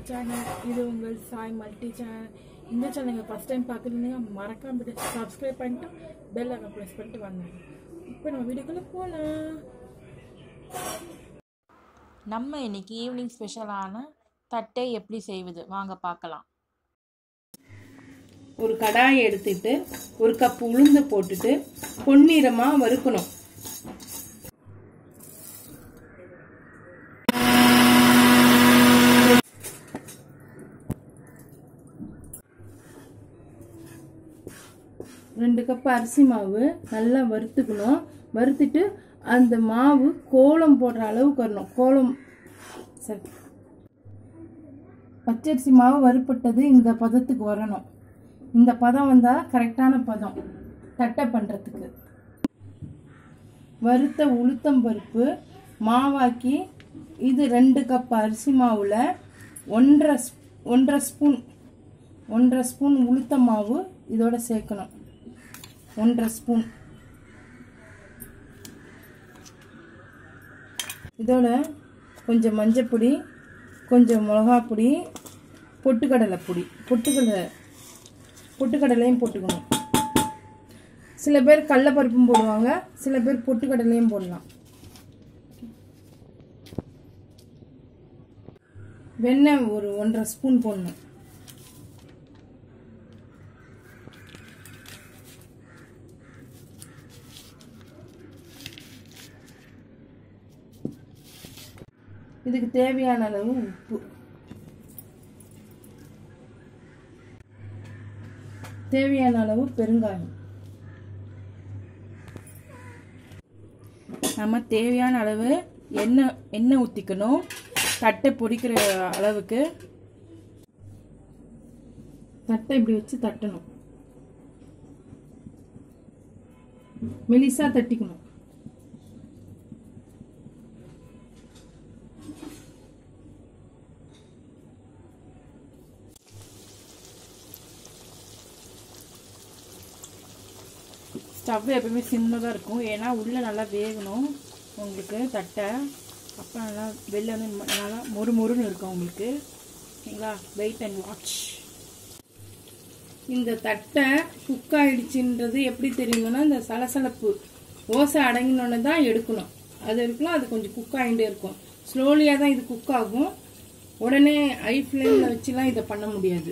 channel இது உங்கள் Sai multi channel இந்த சேனல் நீங்கள் ஃபஸ்ட் டைம் பார்க்குறீங்க மறக்காம சப்ஸ்கிரைப் பண்ணிட்டு பெல் ஐக்கன் ப்ரெஸ் பண்ணிட்டு வாங்க இப்போ நம்ம வீடியோக்குள்ளே போகலாம் நம்ம இன்னைக்கு ஈவினிங் ஸ்பெஷலான தட்டை எப்படி செய்வது வாங்க பார்க்கலாம் ஒரு கடாயை எடுத்துட்டு ஒரு கப் உளுந்து போட்டுட்டு பொன்னிறமா வறுக்கணும் ரெண்டு கப் அரிசி மாவு நல்லா வறுத்துக்கணும் வறுத்துட்டு அந்த மாவு கோலம் போடுற அளவுக்கு வரணும் கோலம் சரி பச்சரிசி மாவு வறுப்பட்டது இந்த பதத்துக்கு வரணும் இந்த பதம் வந்தால் கரெக்டான பதம் தட்டை பண்ணுறதுக்கு வறுத்த உளுத்தம் பருப்பு மாவாக்கி இது ரெண்டு கப் அரிசி மாவில் ஒன்றரை ஸ்- ஒன்றரை ஸ்பூன் ஒன்றரை ஸ்பூன் உளுத்த மாவு இதோட சேர்க்கணும் ஒன்றரை ஸ்பூன் இதோட கொஞ்சம் மஞ்சப்பொடி கொஞ்சம் மிளகாப் பொடி பொட்டுக்கடலை பொடி பொட்டுக்கடலை பொட்டுக்கடலையும் போட்டுக்கணும் சில பேர் கடலப்பருப்பும் போடுவாங்க சில பேர் பொட்டுக்கடலையும் போடலாம் வெண்ணெய் ஒரு ஒன்றரை ஸ்பூன் போடணும் இதுக்கு தேவையான அளவு உப்பு தேவையான அளவு பெருங்காயம் நம்ம தேவையான அளவு எண்ணெய் எண்ணெய் ஊற்றிக்கணும் தட்டை பொரிக்கிற அளவுக்கு தட்டை இப்படி வச்சு தட்டணும் மெலிசா தட்டிக்கணும் ஸ்டவ் எப்பவுமே சிம்மில் தான் இருக்கும் ஏன்னா உள்ளே நல்லா வேகணும் உங்களுக்கு தட்டை அப்போ நல்லா வெளில வந்து ம- நல்லா மொறு மொறுன்னு இருக்கும் உங்களுக்கு ஓகேங்களா வெயிட் அண்ட் வாட்ச் இந்த தட்டை குக் ஆயிடுச்சுன்றது எப்படி தெரியணும்னா இந்த சலசலப்பு ஓசை அடங்கினோன்னு தான் எடுக்கணும் அது இருக்கலாம் அது கொஞ்சம் குக் ஆகிட்டே இருக்கும் ஸ்லோலியாக தான் இது குக் ஆகும் உடனே ஐ ஃப்ளேமில் வச்சுலாம் இதை பண்ண முடியாது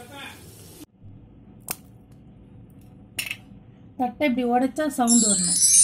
தட்டை இப்படி உடைச்சா சவுண்ட் வரணும்